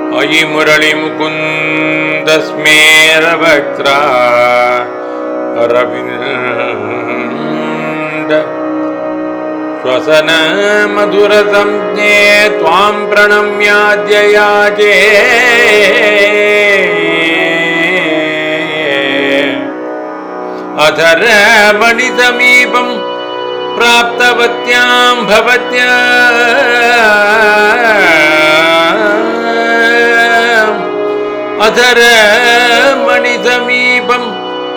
अयि मुरळिमुकुन्दस्मेरवक्त्रा रविन्द श्वसन मधुरसंज्ञे त्वां प्रणम्याद्य याजे अधर मणिसमीपं प्राप्तवत्यां भवत्या अधर मणिसमीपं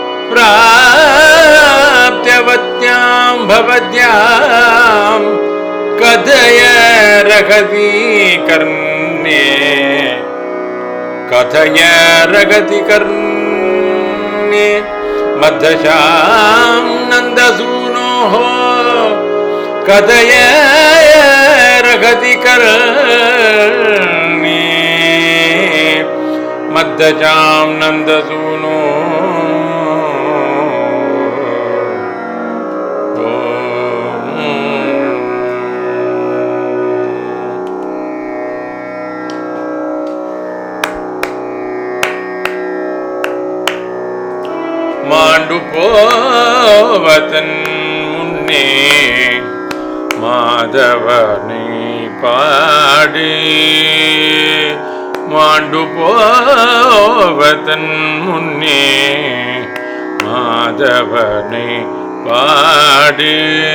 प्राप्त्यवत्यां भवत्यां कथय रगति कर्णे कथय रगति कर्णे मध्यशां नन्दसूनोः कथय रगति कर्णे मध्यशां नन्दसूनो மாண்டு போவதன் முன்னே மாதவனை பாடு மாண்டு போவதன் முன்னே மாதவனை பாடு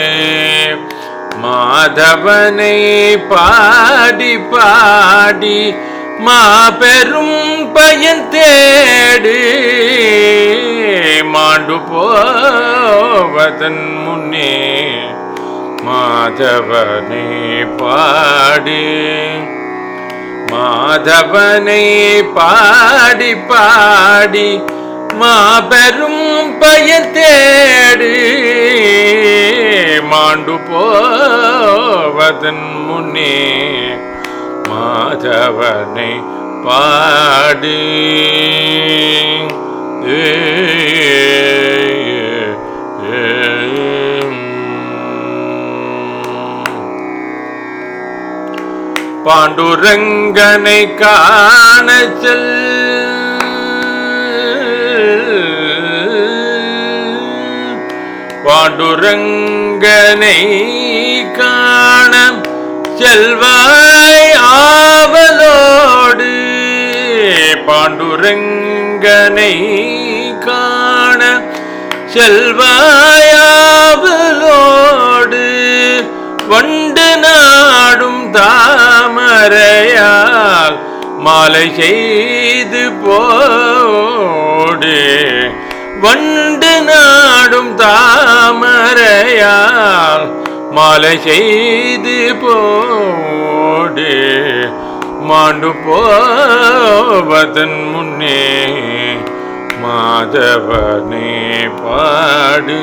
மாதவனை பாடி பாடி மாபெரும் பயன் தேடு மாண்டு போவதன் முன்னே மாதவனை பாடு மாதவனை பாடி பாடி மாபெரும் பயன் தேடு மாண்டு போவதன் முன்னே மாதவனை பாடு ஏ, ஏ, பாண்டுரங்கனை காண செல் பாண்டுரங்கனை காண செல்வாய் ஆவலோடு பாண்டுரங்கனை காண செல்வாயாவலோடு வண்டு நாடும் தாமரையால் மாலை செய்து போடு வண்டு நாடும் தாமரையால் மாலை செய்து போடு மாண்டு போவதன் முன்னே மாதவனே பாடு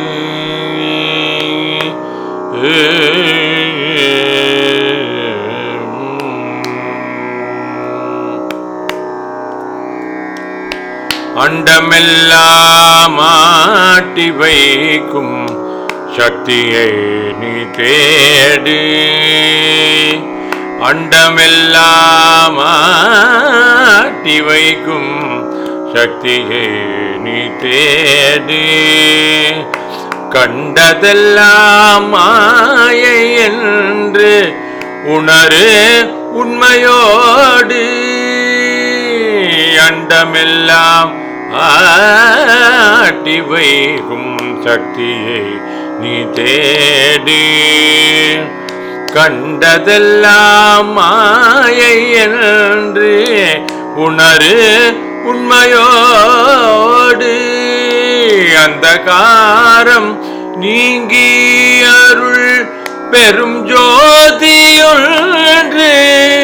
அண்டமெல்லாம் ஆட்டி வைக்கும் சக்தியை நீ தேடு அண்டமெல்லாம் ஆட்டி வைக்கும் சக்தியை நீ தேடு கண்டதெல்லாம் மாயை என்று உணரு உண்மையோடு அண்டமெல்லாம் ஆட்டி வைக்கும் சக்தியை நீ தேடு கண்டதெல்லாம் மாயை என்று உணரு உண்மையோடு அந்த காரம் நீங்கி அருள் பெரும் ஜோதியொன்று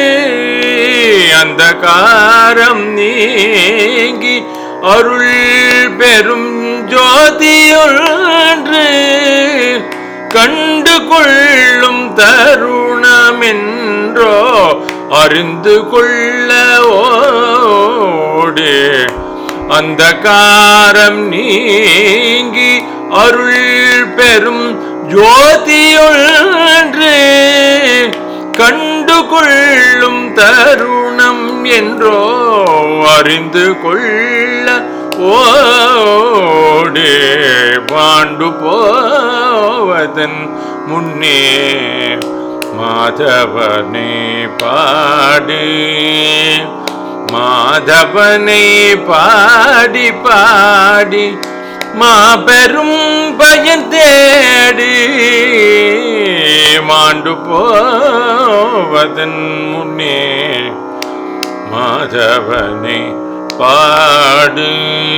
அந்த காரம் நீங்கி அருள் பெரும் ஜோதியொன்று கண்டு கொள்ளும் தருணமென்றோ அறிந்து கொள்ள ஓடு அந்த காரம் நீங்கி அருள் பெரும் ஜோதியொன்று கண்டு கொள்ளும் தருணம் என்றோ அறிந்து கொள்ள ஓடே பாண்டு போவதன் முன்னே மாதவனை பாடு மாதவனை பாடி பாடி மாபெரும் பயன் தேடி மாண்டு போவதன் முன்னே மாதவனை பாடு